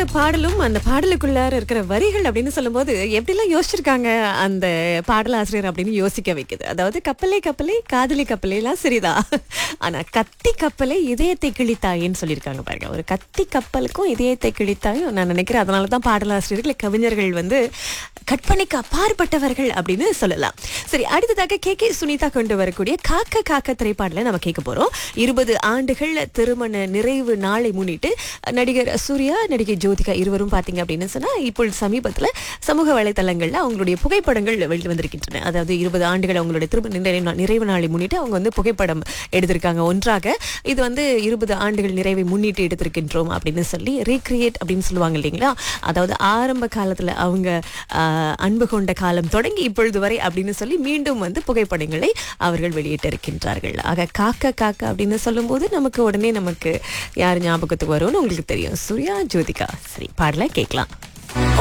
பாடலும் அந்த பாடலுக்குள்ளார இருக்கிற வரிகள் அப்படின்னு சொல்லும்போது எப்படிலாம் யோசிச்சிருக்காங்க அந்த பாடலாசிரியர் அப்படின்னு யோசிக்க வைக்குது அதாவது கப்பலே கப்பலே காதலி கப்பலே எல்லாம் சரிதான் ஆனா கத்தி கப்பலே இதயத்தை கிழித்தாயின்னு சொல்லியிருக்காங்க பாருங்க ஒரு கத்தி கப்பலுக்கும் இதயத்தை கிழித்தாயும் நான் நினைக்கிறேன் அதனால தான் பாடலாசிரியர்கள் கவிஞர்கள் வந்து கற்பனைக்கு அப்பாற்பட்டவர்கள் அப்படின்னு சொல்லலாம் சரி அடுத்ததாக கே கே சுனிதா கொண்டு வரக்கூடிய காக்க காக்க திரைப்பாடலை நம்ம கேட்க போறோம் இருபது ஆண்டுகள் திருமண நிறைவு நாளை முன்னிட்டு நடிகர் சூர்யா நடிகை ஜோதிகா இருவரும் பாத்தீங்க அப்படின்னு சொன்னா இப்பொழுது சமீபத்துல சமூக வலைதளங்கள்ல அவங்களுடைய புகைப்படங்கள் வெளி வந்திருக்கின்றன அதாவது இருபது ஆண்டுகள் அவங்களுடைய திருமண நிறைவு நா- நிறைவு நாளை முன்னிட்டு அவங்க வந்து புகைப்படம் எடுத்திருக்காங்க ஒன்றாக இது வந்து இருபது ஆண்டுகள் நிறைவை முன்னிட்டு எடுத்திருக்கின்றோம் அப்படின்னு சொல்லி ரீக்ரியேட் அப்படின்னு சொல்லுவாங்க இல்லைங்களா அதாவது ஆரம்ப காலத்துல அவங்க ஆஹ், அன்பு கொண்ட காலம் தொடங்கி இப்பொழுது வரை அப்படின்னு சொல்லி மீண்டும் வந்து புகைப்படங்களை அவர்கள் வெளியிட்டிருக்கின்றார்கள் ஆக காக்க காக்க அப்படின்னு சொல்லும்போது நமக்கு உடனே நமக்கு யார் ஞாபகத்துக்கு வரும்னு உங்களுக்கு தெரியும் சூர்யா ஜோதிகா சரி பாடலை கேட்கலாம்